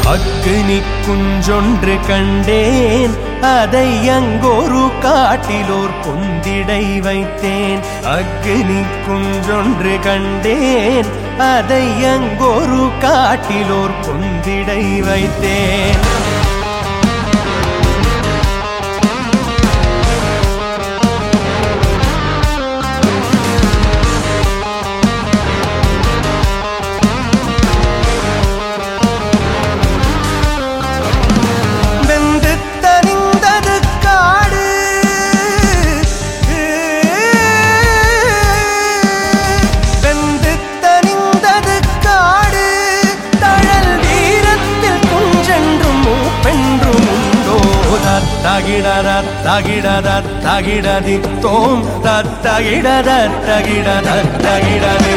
அக்னி குஞ்சொன்று கண்டேன் அதை அங்கொரு காட்டிலோர் பொந்திடை வைத்தேன் அக்னி குஞ்சொன்று கண்டேன் அதை அங்கொரு காட்டிலோர் பொந்திடை வைத்தேன் வெந்து தனிந்தது காடு வெந்து தனிந்தது காடு தழல் வீரத்தில் குஞ்சென்றும் மூப்பென்றும் உண்டோ தகிடத தகிடத தகிடதி தோம் தகிடத தகிடத தகிடதி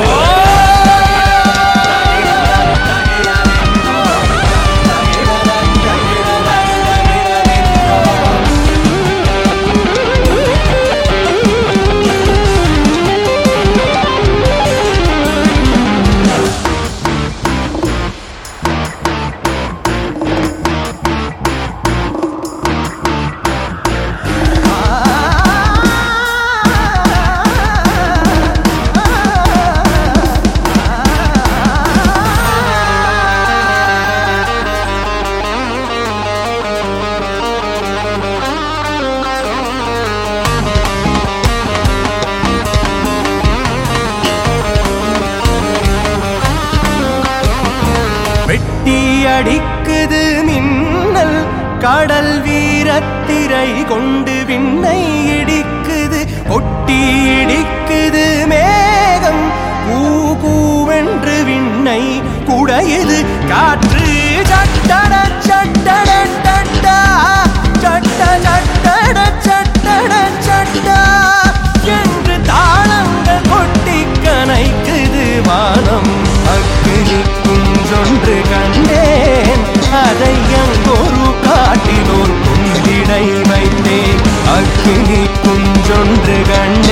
வெட்டி அடிக்குது மின்னல் கடல் வீரத்திரை கொண்டு விண்ணை இடிக்குது கொட்டி இடிக்குது மேகம் கூ கூவென்று விண்ணை குடையுது காற்று சட்டட சட்டட சட்டா சட்ட சட்டட சட்டட சட்டா என்று தாளங்கள் கொட்டி கனைக்குது வானம் அக்னி குஞ்சொன்று கண்டேன் அதை அங்கொரு காட்டிலோர் குந்திடை வைத்தேன் அக்னி குஞ்சொன்று கண்டேன்